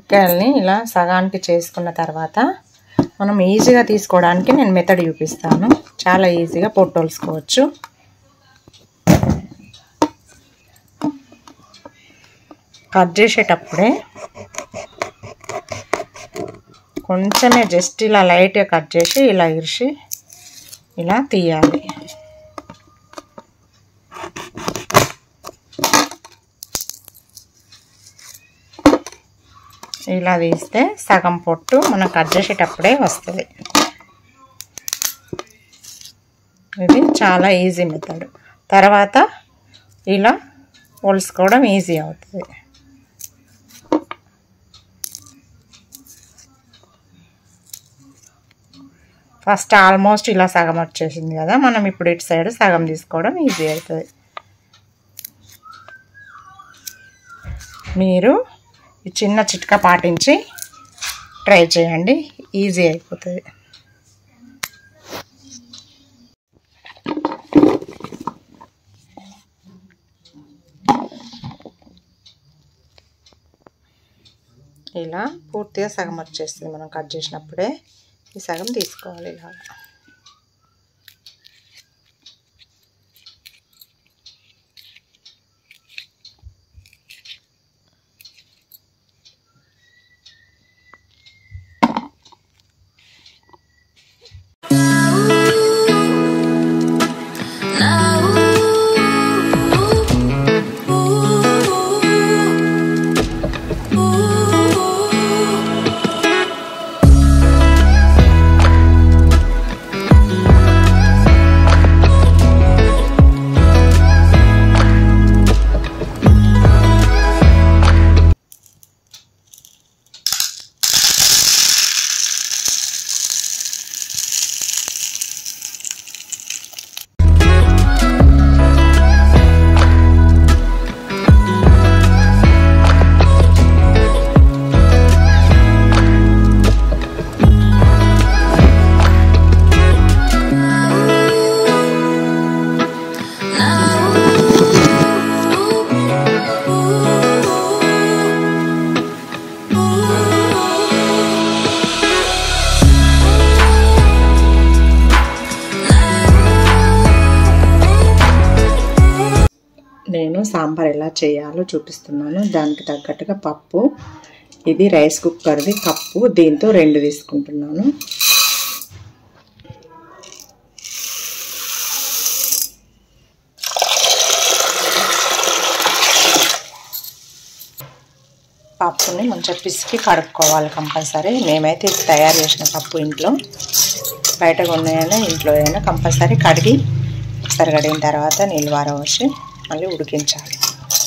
ముక్కల్ని ఇలా సగానికి చేసుకున్న తర్వాత మనం ఈజీగా తీసుకోవడానికి నేను మెథడ్ చూపిస్తాను చాలా ఈజీగా పొట్టోల్సుకోవచ్చు కట్ చేసేటప్పుడే కొంచెమే జస్ట్ ఇలా లైట్గా కట్ చేసి ఇలా ఇరిచి ఇలా తీయాలి ఇలా తీస్తే సగం పొట్టు మనం కట్ చేసేటప్పుడే వస్తుంది ఇది చాలా ఈజీ మెథడ్ తర్వాత ఇలా ఒలుసుకోవడం ఈజీ అవుతుంది ఫస్ట్ ఆల్మోస్ట్ ఇలా సగం వచ్చేసింది కదా మనం ఇప్పుడు ఇటు సైడ్ సగం తీసుకోవడం ఈజీ అవుతుంది మీరు ఈ చిన్న చిట్కా పాటించి ట్రై చేయండి ఈజీ అయిపోతుంది ఇలా పూర్తిగా సగం వచ్చేస్తుంది మనం కట్ చేసినప్పుడే ఈ సగం తీసుకోవాలి ఇలాగా నేను సాంబార్ ఎలా చేయాలో చూపిస్తున్నాను దానికి తగ్గట్టుగా పప్పు ఇది రైస్ కుక్కర్ది కప్పు దీంతో రెండు తీసుకుంటున్నాను పప్పుని మంచిగా పిసికి కడుక్కోవాలి కంపల్సరీ మేమైతే ఇది తయారు చేసిన పప్పు ఇంట్లో బయట కొన్నాయైనా ఇంట్లో అయినా కంపల్సరీ కడిగి ఒకసారి కడిగిన తర్వాత నీళ్ళు వారవసి మళ్ళీ ఉడికించాలి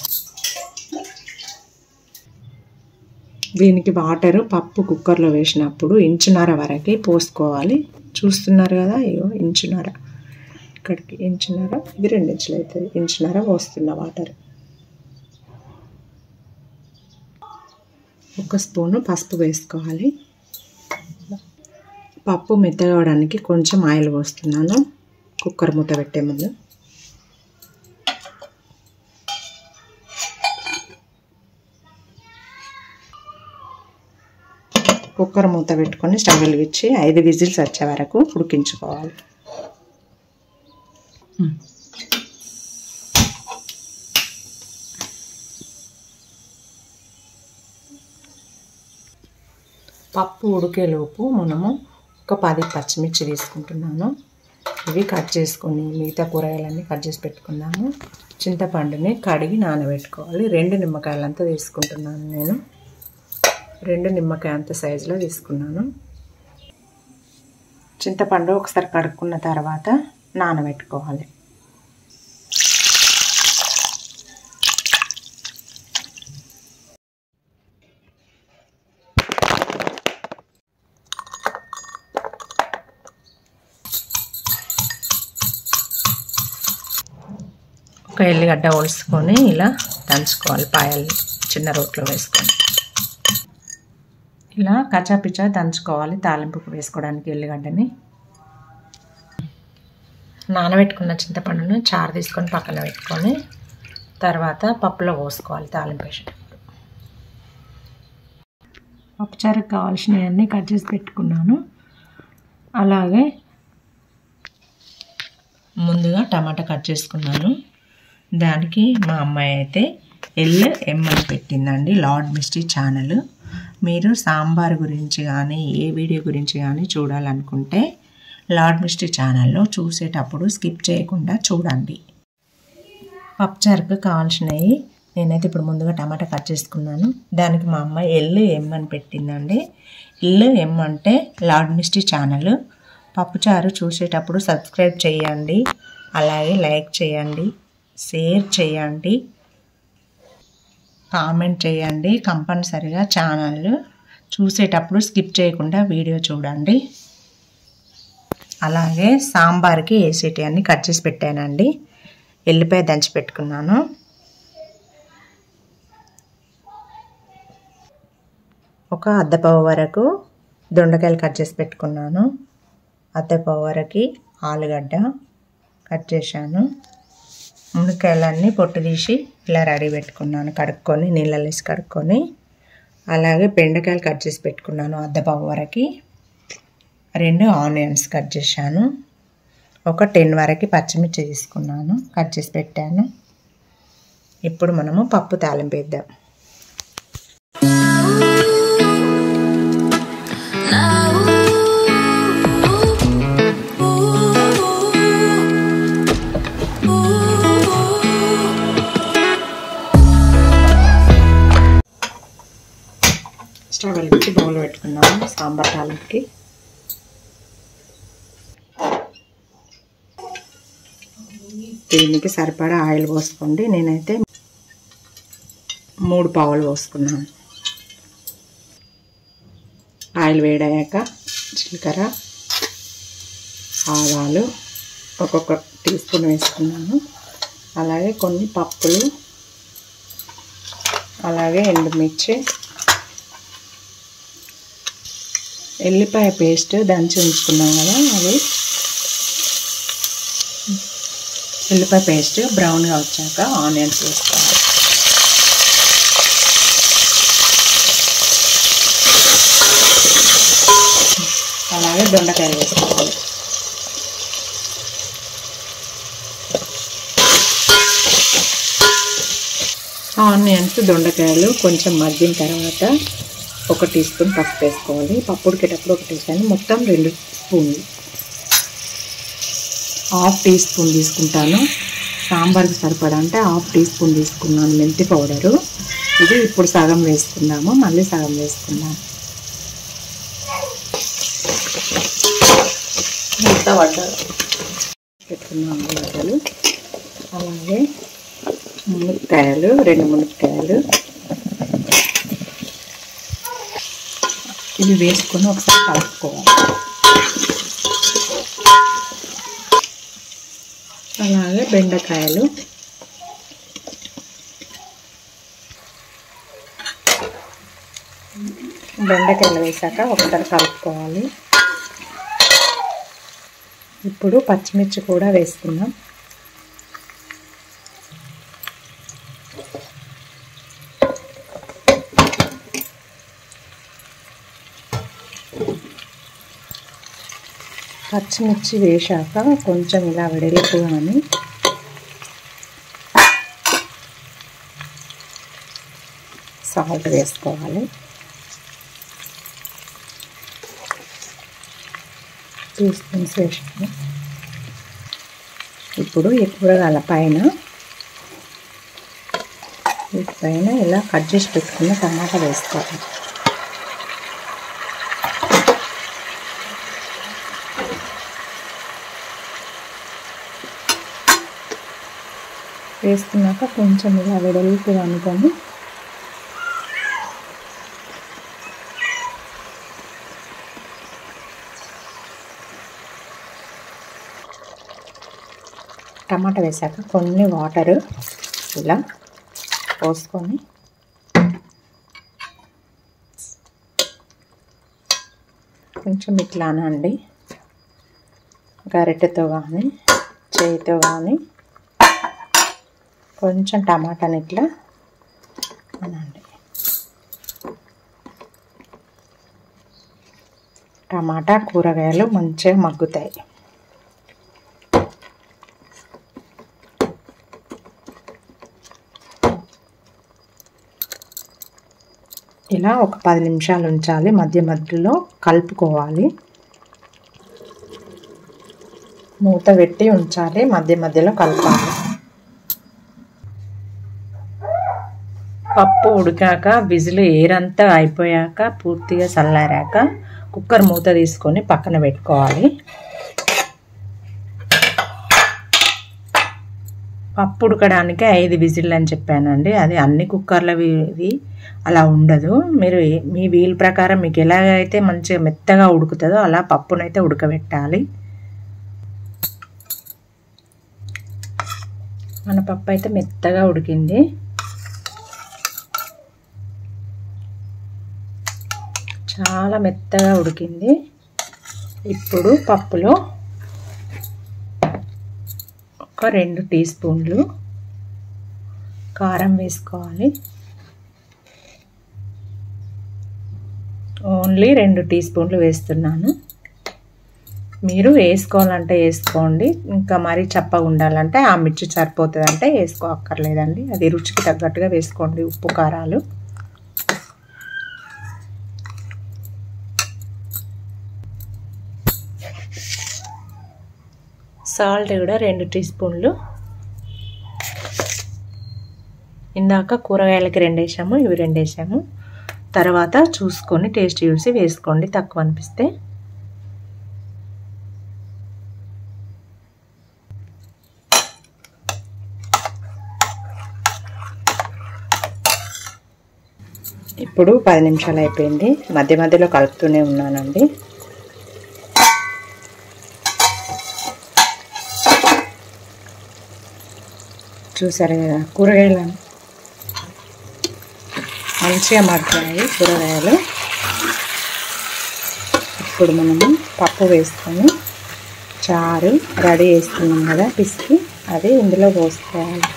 దీనికి వాటరు పప్పు కుక్కర్లో వేసినప్పుడు ఇంచున్నర వరకు పోసుకోవాలి చూస్తున్నారు కదా ఇగో ఇంచున్నర ఇక్కడికి ఇంచున్నర ఇది రెండు ఇంచులు అవుతుంది ఇంచున్నర పోస్తున్న వాటర్ ఒక స్పూను పసుపు వేసుకోవాలి పప్పు మెత్తగవడానికి కొంచెం ఆయిల్ పోస్తున్నాను కుక్కర్ మూత పెట్టే ముందు కుక్కర్ మూత పెట్టుకొని స్టవ్ వెలిగించి ఐదు విజిల్స్ వచ్చే వరకు ఉడికించుకోవాలి పప్పు ఉడికేలోపు మనము ఒక పది పచ్చిమిర్చి తీసుకుంటున్నాను ఇవి కట్ చేసుకొని మిగతా కూరగాయలన్నీ కట్ చేసి పెట్టుకున్నాము చింతపండుని కడిగి నానబెట్టుకోవాలి రెండు నిమ్మకాయలంతా తీసుకుంటున్నాను నేను రెండు నిమ్మకాయ అంత సైజులో తీసుకున్నాను చింతపండు ఒకసారి కడుక్కున్న తర్వాత నానబెట్టుకోవాలి ఒక ఎల్లిగడ్డ ఒలుసుకొని ఇలా దంచుకోవాలి పాయల్ని చిన్న రోట్లో వేసుకొని ఇలా కచాపిచా దంచుకోవాలి తాలింపుకు వేసుకోవడానికి ఎల్లిగడ్డని నానబెట్టుకున్న చింతపండును చారు తీసుకొని పక్కన పెట్టుకొని తర్వాత పప్పులో పోసుకోవాలి తాలింపు వేసేటప్పుడు పప్పుచారుకు కావాల్సినవన్నీ కట్ చేసి పెట్టుకున్నాను అలాగే ముందుగా టమాటా కట్ చేసుకున్నాను దానికి మా అమ్మాయి అయితే ఎల్ ఎం అని పెట్టిందండి లార్డ్ మిస్టీ ఛానల్ మీరు సాంబార్ గురించి కానీ ఏ వీడియో గురించి కానీ చూడాలనుకుంటే లార్డ్ మిస్టీ ఛానల్లో చూసేటప్పుడు స్కిప్ చేయకుండా చూడండి పప్పుచారుకు కావాల్సినవి నేనైతే ఇప్పుడు ముందుగా టమాటా కట్ చేసుకున్నాను దానికి మా అమ్మాయి ఎల్లు ఎం అని పెట్టిందండి ఎల్లు ఎం అంటే లార్డ్ మిస్టీ ఛానల్ పప్పుచారు చూసేటప్పుడు సబ్స్క్రైబ్ చేయండి అలాగే లైక్ చేయండి షేర్ చేయండి కామెంట్ చేయండి కంపల్సరిగా ఛానల్ చూసేటప్పుడు స్కిప్ చేయకుండా వీడియో చూడండి అలాగే సాంబార్కి వేసేటి అన్ని కట్ చేసి పెట్టానండి ఎల్లిపాయ దంచి పెట్టుకున్నాను ఒక అద్దపావు వరకు దొండకాయలు కట్ చేసి పెట్టుకున్నాను అద్దపావు వరకు ఆలుగడ్డ కట్ చేశాను మునక్కాయలన్నీ పొట్టు తీసి ఇలా రెడీ పెట్టుకున్నాను కడుక్కొని నీళ్ళలో వేసి కడుక్కొని అలాగే బెండకాయలు కట్ చేసి పెట్టుకున్నాను అద్దపావు వరకు రెండు ఆనియన్స్ కట్ చేశాను ఒక టెన్ వరకు పచ్చిమిర్చి తీసుకున్నాను కట్ చేసి పెట్టాను ఇప్పుడు మనము పప్పు తాలింపు వేద్దాం స్టవ్ వెలిగించి బౌల్ పెట్టుకున్నాము సాంబార్ తాలింపుకి దీనికి సరిపడా ఆయిల్ పోసుకోండి నేనైతే మూడు పావులు పోసుకున్నాను ఆయిల్ వేడయ్యాక జీలకర్ర ఆవాలు ఒక్కొక్క టీ స్పూన్ వేసుకున్నాను అలాగే కొన్ని పప్పులు అలాగే ఎండుమిర్చి ఎల్లిపాయ పేస్ట్ దంచి ఉంచుకున్నాం కదా అది ఎల్లిపాయ పేస్ట్ బ్రౌన్గా వచ్చాక ఆనియన్స్ వేసుకోవాలి అలాగే దొండకాయలు వేసుకోవాలి ఆనియన్స్ దొండకాయలు కొంచెం మగ్గిన తర్వాత ఒక టీ స్పూన్ పసుపు వేసుకోవాలి పప్పు ఉడికేటప్పుడు ఒక టీ స్పూన్ మొత్తం రెండు స్పూన్లు హాఫ్ టీ స్పూన్ తీసుకుంటాను సాంబార్కి సరిపడా అంటే హాఫ్ టీ స్పూన్ తీసుకున్నాను మెంతి పౌడరు ఇది ఇప్పుడు సగం వేసుకుందాము మళ్ళీ సగం వేసుకుందాం మొత్తం వడ్డాలు పెట్టుకున్నాము ఉల్లిగడ్డలు అలాగే మునక్కాయలు రెండు మునక్కాయలు ఇవి వేసుకొని ఒకసారి కలుపుకోవాలి అలాగే బెండకాయలు బెండకాయలు వేసాక ఒకసారి కలుపుకోవాలి ఇప్పుడు పచ్చిమిర్చి కూడా వేసుకుందాం పచ్చిమిర్చి వేశాక కొంచెం ఇలా వెడల్పుగాని సాల్ట్ వేసుకోవాలి టూ స్పూన్స్ వేసాను ఇప్పుడు ఈ కూరగాయల పైన వీటి పైన ఇలా కట్ చేసి పెట్టుకున్న టమాటా వేసుకోవాలి వేసుకున్నాక కొంచెం ఇలా వెడల్పుగా అనుకొని టమాటా వేసాక కొన్ని వాటరు ఇలా పోసుకొని కొంచెం ఇట్లా అనండి గరిటెతో కానీ చేయితో కానీ కొంచెం టమాటాని ఇట్లా అనండి టమాటా కూరగాయలు మంచిగా మగ్గుతాయి ఇలా ఒక పది నిమిషాలు ఉంచాలి మధ్య మధ్యలో కలుపుకోవాలి మూత పెట్టి ఉంచాలి మధ్య మధ్యలో కలపాలి పప్పు ఉడికాక విజిల్ ఏరంతా అయిపోయాక పూర్తిగా చల్లారాక కుక్కర్ మూత తీసుకొని పక్కన పెట్టుకోవాలి పప్పు ఉడకడానికి ఐదు విజిల్ అని చెప్పానండి అది అన్ని కుక్కర్లవి ఇది అలా ఉండదు మీరు మీ వీలు ప్రకారం మీకు ఎలాగైతే మంచిగా మెత్తగా ఉడుకుతుందో అలా పప్పునైతే ఉడకబెట్టాలి మన పప్పు అయితే మెత్తగా ఉడికింది చాలా మెత్తగా ఉడికింది ఇప్పుడు పప్పులో ఒక రెండు టీ స్పూన్లు కారం వేసుకోవాలి ఓన్లీ రెండు టీ స్పూన్లు వేస్తున్నాను మీరు వేసుకోవాలంటే వేసుకోండి ఇంకా మరీ చప్పగా ఉండాలంటే ఆ మిర్చి సరిపోతుందంటే వేసుకో అక్కర్లేదండి అది రుచికి తగ్గట్టుగా వేసుకోండి ఉప్పు కారాలు సాల్ట్ కూడా రెండు టీ స్పూన్లు ఇందాక కూరగాయలకి రెండు వేసాము ఇవి రెండు వేసాము తర్వాత చూసుకొని టేస్ట్ చూసి వేసుకోండి తక్కువ అనిపిస్తే ఇప్పుడు పది నిమిషాలు అయిపోయింది మధ్య మధ్యలో కలుపుతూనే ఉన్నానండి చూసారు కదా కూరగాయలు మంచిగా మగ్గాయి కూరగాయలు ఇప్పుడు మనము పప్పు వేసుకొని చారు రెడీ చేసుకున్నాం కదా పిసికి అది ఇందులో పోసుకోవాలి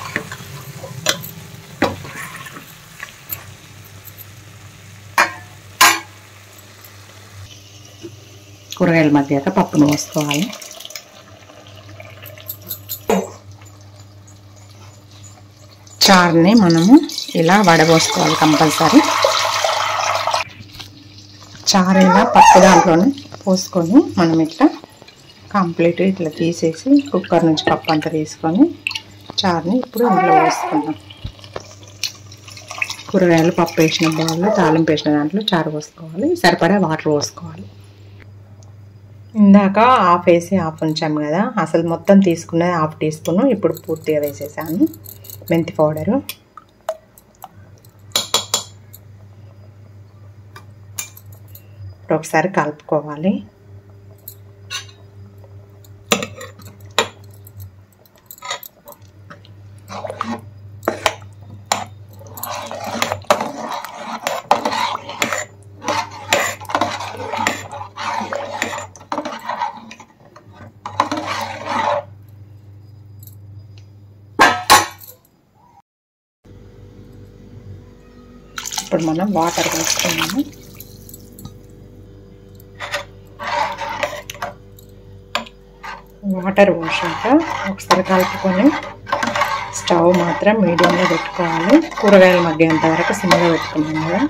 కూరగాయల మధ్యాక పప్పును పోసుకోవాలి చారుని మనము ఇలా వడబోసుకోవాలి కంపల్సరీ చారు ఇలా పప్పు దాంట్లోనే పోసుకొని మనం ఇట్లా కంప్లీట్ ఇట్లా తీసేసి కుక్కర్ నుంచి పప్పు అంతా తీసుకొని చారుని ఇప్పుడు ఇందులో వేసుకుందాం కూరగాయలు పప్పు వేసిన బౌల్లో తాలింపు వేసిన దాంట్లో చారు పోసుకోవాలి సరిపడా వాటర్ పోసుకోవాలి ఇందాక హాఫ్ వేసి హాఫ్ ఉంచాము కదా అసలు మొత్తం తీసుకున్నది హాఫ్ టీ స్పూన్ ఇప్పుడు పూర్తిగా వేసేసాను మెంతి పౌడరు ఇప్పుడు ఒకసారి కలుపుకోవాలి ఇప్పుడు మనం వాటర్ వేసుకున్నాము వాటర్ పోసాక ఒకసారి కలుపుకొని స్టవ్ మాత్రం మీడియంలో పెట్టుకోవాలి కూరగాయలు మగ్గేంత వరకు సిమ్లో పెట్టుకున్నాం కదా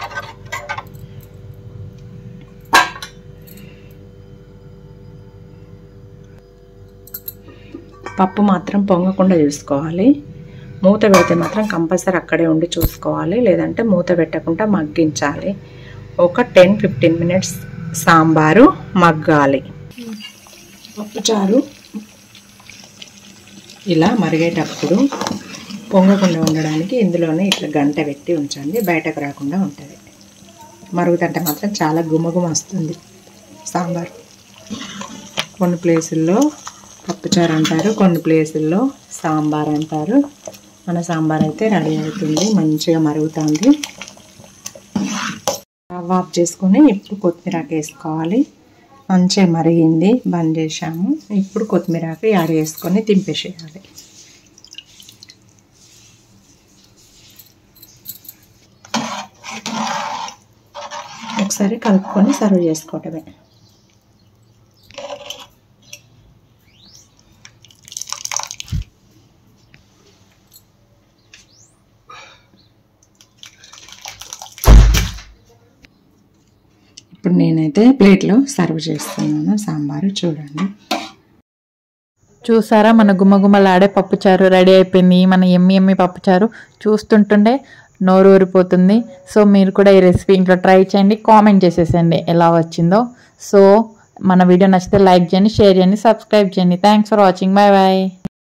పప్పు మాత్రం పొంగకుండా చూసుకోవాలి మూత పెడితే మాత్రం కంపల్సరీ అక్కడే ఉండి చూసుకోవాలి లేదంటే మూత పెట్టకుండా మగ్గించాలి ఒక టెన్ ఫిఫ్టీన్ మినిట్స్ సాంబారు మగ్గాలి పప్పుచారు ఇలా మరిగేటప్పుడు పొంగకుండా ఉండడానికి ఇందులోనే ఇట్లా గంట పెట్టి ఉంచండి బయటకు రాకుండా ఉంటుంది మరుగుతుంటే మాత్రం చాలా గుమగుమ వస్తుంది సాంబార్ కొన్ని ప్లేసుల్లో పప్పుచారు అంటారు కొన్ని ప్లేసుల్లో సాంబార్ అంటారు మన సాంబార్ అయితే రెడీ అవుతుంది మంచిగా మరుగుతుంది స్టవ్ ఆఫ్ చేసుకొని ఇప్పుడు కొత్తిమీరాకు వేసుకోవాలి మంచిగా మరిగింది బంద్ చేసాము ఇప్పుడు కొత్తిమీరాకు యాడ్ చేసుకొని తింపేసేయాలి ఒకసారి కలుపుకొని సర్వ్ చేసుకోవటమే ఇప్పుడు నేనైతే ప్లేట్లో సర్వ్ చేస్తున్నాను సాంబారు చూడండి చూసారా మన గుమ్మగుమ్మలాడే పప్పుచారు రెడీ అయిపోయింది మన ఎమ్మి ఎమ్మి పప్పుచారు చూస్తుంటుండే నోరు ఊరిపోతుంది సో మీరు కూడా ఈ రెసిపీ ఇంట్లో ట్రై చేయండి కామెంట్ చేసేసండి ఎలా వచ్చిందో సో మన వీడియో నచ్చితే లైక్ చేయండి షేర్ చేయండి సబ్స్క్రైబ్ చేయండి thanks for watching bye bye